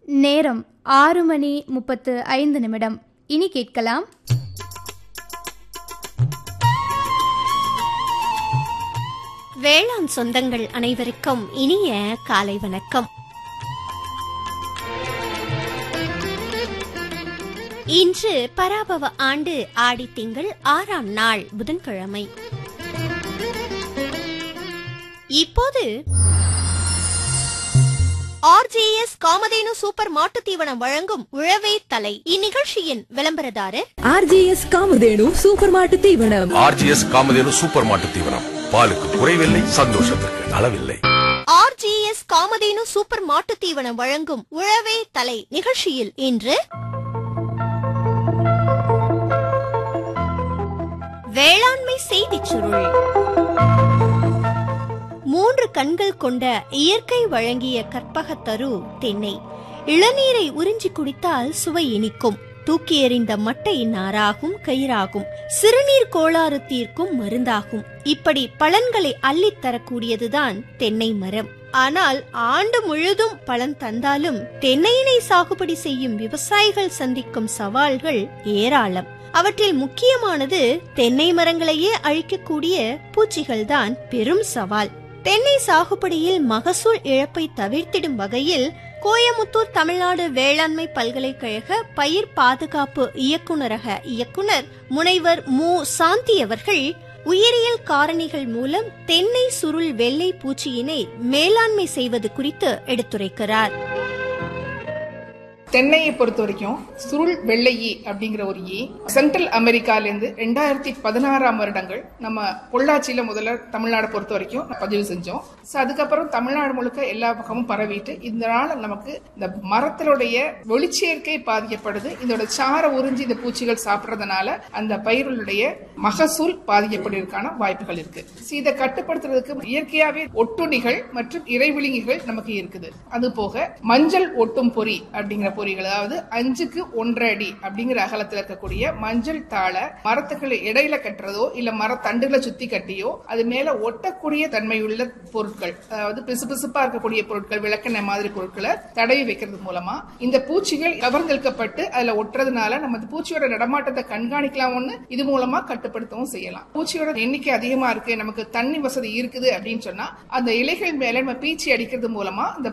நேரம் ஆறு மணி முப்பத்து ஐந்து நிமிடம் இனி கேட்கலாம் வேளாண் சொந்தங்கள் அனைவருக்கும் இனிய காலை வணக்கம் இன்று பராபவ ஆண்டு ஆடி திங்கள் ஆறாம் நாள் புதன்கிழமை இப்போது ஆர்ஜேஎஸ் காமதேனு சூப்பர் மாட்டுத் தீவனம் வழங்கும் உழவே தலை இந்நிகழ்ச்சியின் விளம்பரதாரர் ஆர்ஜிஎஸ் காமதேனு சூப்பர் மாட்டு தீவனம் ஆர்ஜிஎஸ் காமதேனு சூப்பர் மாட்டு தீவனம் பாலுக்கு குறைவில்லை சந்தோஷத்திற்கு அளவில்லை ஆர்ஜிஎஸ் காமதேனு சூப்பர் மாட்டுத் தீவனம் வழங்கும் உழவே தலை நிகழ்ச்சியில் இன்று வேளாண்மை செய்திச் சுருள் மூன்று கண்கள் கொண்ட இயற்கை வழங்கிய கற்பகத்தரு தென்னை இளநீரை உறிஞ்சி குடித்தால் சுவை இனிக்கும் தூக்கி எறிந்த மட்டை நாராகும் கயிறாகும் சிறுநீர் கோளாறு தீர்க்கும் மருந்தாகும் இப்படி பலன்களை அள்ளித் தரக்கூடியதுதான் தென்னை மரம் ஆனால் ஆண்டு முழுதும் பலன் தந்தாலும் தென்னையினை சாகுபடி செய்யும் விவசாயிகள் சந்திக்கும் சவால்கள் ஏராளம் அவற்றில் முக்கியமானது தென்னை மரங்களையே அழிக்கக்கூடிய பூச்சிகள்தான் பெரும் சவால் தென்னை சாகுபடியில் மகசூல் இழப்பை தவிர்த்திடும் வகையில் கோயமுத்தூர் தமிழ்நாடு வேளாண்மை பல்கலைக்கழக பயிர் பாதுகாப்பு இயக்குநரக இயக்குனர் முனைவர் மு சாந்தி அவர்கள் உயிரியல் காரணிகள் மூலம் தென்னை சுருள் வெள்ளை பூச்சியினை மேலாண்மை செய்வது குறித்து எடுத்துரைக்கிறார் தென்னையை பொறுத்த வரைக்கும் சுருள் வெள்ளையி அப்படிங்கிற ஒரு ஈ சென்ட்ரல் அமெரிக்கால இருந்து ரெண்டாயிரத்தி பதினாறாம் வருடங்கள் நம்ம பொள்ளாச்சியில முதல்ல தமிழ்நாடு பொறுத்த வரைக்கும் பதிவு செஞ்சோம் ஸோ அதுக்கப்புறம் தமிழ்நாடு முழுக்க எல்லா பக்கமும் பரவிட்டு இதனால நமக்கு இந்த மரத்தினுடைய ஒளிச்சேர்க்கை பாதிக்கப்படுது இதோட சார உறிஞ்சி இந்த பூச்சிகள் சாப்பிட்றதுனால அந்த பயிர்களுடைய மகசூல் பாதிக்கப்படுவதற்கான வாய்ப்புகள் இருக்கு ஸோ இதை கட்டுப்படுத்துறதுக்கு இயற்கையாவே ஒட்டுண்ணிகள் மற்றும் இறைவிழுங்கிகள் நமக்கு இருக்குது அது போக மஞ்சள் ஒட்டும் பொறி அப்படிங்கிற பொறிகள் அதாவது அஞ்சுக்கு ஒன்றரை அடி அப்படிங்கிற அகலத்தில் இருக்கக்கூடிய மஞ்சள் தாளை மரத்துக்களை இடையில கட்டுறதோ இல்ல மரத்தண்டுகளை சுத்தி கட்டியோ அது மேல ஒட்டக்கூடிய தன்மையுள்ள பொருட்கள் அதாவது பிசுபிசுப்பா இருக்கக்கூடிய பொருட்கள் விளக்கெண்ணெய் மாதிரி பொருட்களை தடவி வைக்கிறது மூலமா இந்த பூச்சிகள் கவர்ந்தெழுக்கப்பட்டு அதுல ஒட்டுறதுனால நம்ம இந்த பூச்சியோட நடமாட்டத்தை கண்காணிக்கலாம் ஒண்ணு இது மூலமா கட்டுப்படுத்தவும் செய்யலாம் பூச்சியோட எண்ணிக்கை அதிகமா இருக்கு நமக்கு தண்ணி வசதி இருக்குது அப்படின்னு சொன்னா அந்த இலைகள் மேல நம்ம பீச்சி அடிக்கிறது மூலமா அந்த